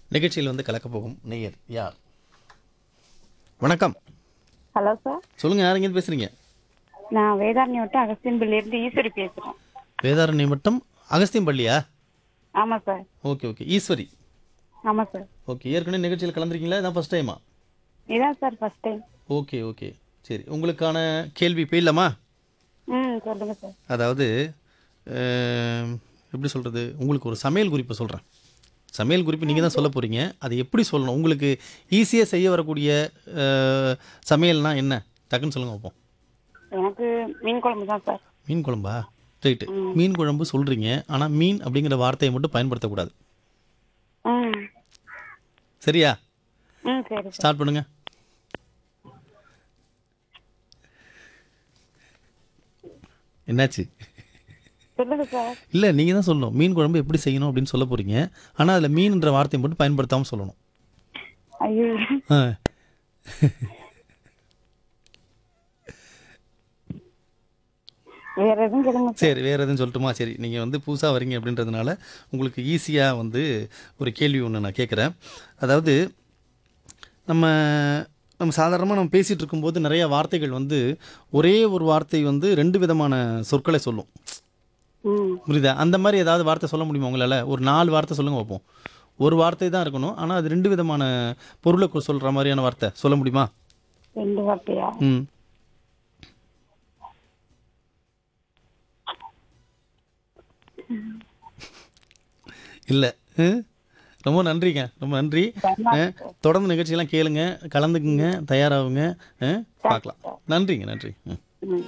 நிகழ்ச்சியில் வந்து கலக்க போகும் நேயர் யார் வணக்கம் ஹலோ சார் சொல்லுங்க யார் எங்கேருந்து பேசுறீங்க நான் வேதாரண்யம் விட்டு அகஸ்தின்பள்ளியிலேருந்து ஈஸ்வரி பேசுகிறேன் வேதாரண்ய மட்டம் அகஸ்தியம்பள்ளியா ஆமாம் சார் ஓகே ஓகே ஈஸ்வரி ஆமாம் சார் ஓகே ஏற்கனவே நிகழ்ச்சியில் கலந்துருக்கீங்களா இதான் ஃபஸ்ட் டைமா இதான் sir first time okay okay சரி உங்களுக்கான கேள்வி போயிடலாமா ம் சொல்லுங்கள் சார் அதாவது அஹ், எப்படி சொல்கிறது உங்களுக்கு ஒரு சமையல் குறிப்பை சொல்கிறேன் சமையல் குறிப்பு நீங்கள் தான் சொல்ல போகிறீங்க அது எப்படி சொல்லணும் உங்களுக்கு ஈஸியாக செய்ய வரக்கூடிய அஹ், சமையல்னா என்ன டக்குன்னு சொல்லுங்க பார்ப்போம் எனக்கு மீன் குழம்பு தான் சார் மீன் குழம்பா ரைட்டு மீன் குழம்பு சொல்கிறீங்க ஆனால் மீன் அப்படிங்கிற வார்த்தையை மட்டும் பயன்படுத்தக்கூடாது ம் சரியா ம் சரி சார் ஸ்டார்ட் பண்ணுங்க என்னாச்சு சொல்லுங்கள் சார் இல்லை நீங்கள் தான் சொல்லணும் மீன் குழம்பு எப்படி செய்யணும் அப்படின்னு சொல்ல போகிறீங்க ஆனால் அதில் மீன்ன்ற வார்த்தையை மட்டும் பயன்படுத்தாமல் சொல்லணும் ஐயோ ஆ வேற எதுவும் கேளுங்க சார் சரி வேறு எதுவும் சொல்லட்டுமா சரி நீங்கள் வந்து புதுசாக வரீங்க அப்படின்றதுனால உங்களுக்கு ஈஸியாக வந்து ஒரு கேள்வி ஒன்று நான் கேட்குறேன் அதாவது நம்ம நம்ம சாதாரணமாக நம்ம பேசிகிட்டு இருக்கும்போது நிறைய வார்த்தைகள் வந்து ஒரே ஒரு வார்த்தை வந்து ரெண்டு விதமான சொற்களை சொல்லும் ம் புரியுதா அந்த மாதிரி ஏதாவது வார்த்தை சொல்ல முடியுமா உங்களால் ஒரு நாலு வார்த்தை சொல்லுங்க பார்ப்போம் ஒரு வார்த்தை தான் இருக்கணும் ஆனால் அது ரெண்டு விதமான பொருளை சொல்கிற மாதிரியான வார்த்தை சொல்ல முடியுமா ரெண்டு வார்த்தையா ம் இல்லை ரொம்ப நன்றிங்க ரொம்ப நன்றி அஹ், தொடர்ந்து நிகழ்ச்சியெல்லாம் கேளுங்க கலந்துக்குங்க தயாராகுங்க அஹ், பார்க்கலாம் நன்றிங்க நன்றி ம் ம்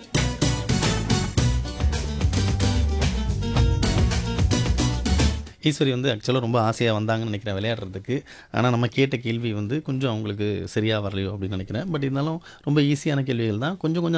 ஈஸ்வரி வந்து ஆக்சுவலாக ரொம்ப ஆசையாக வந்தாங்கன்னு நினைக்கிறேன் விளையாடுறதுக்கு ஆனால் நம்ம கேட்ட கேள்வி வந்து கொஞ்சம் அவங்களுக்கு சரியாக வரலையோ அப்படின்னு நினைக்கிறேன் பட் இருந்தாலும் ரொம்ப ஈஸியான கேள்விகள் தான் கொஞ்சம் கொஞ்சம்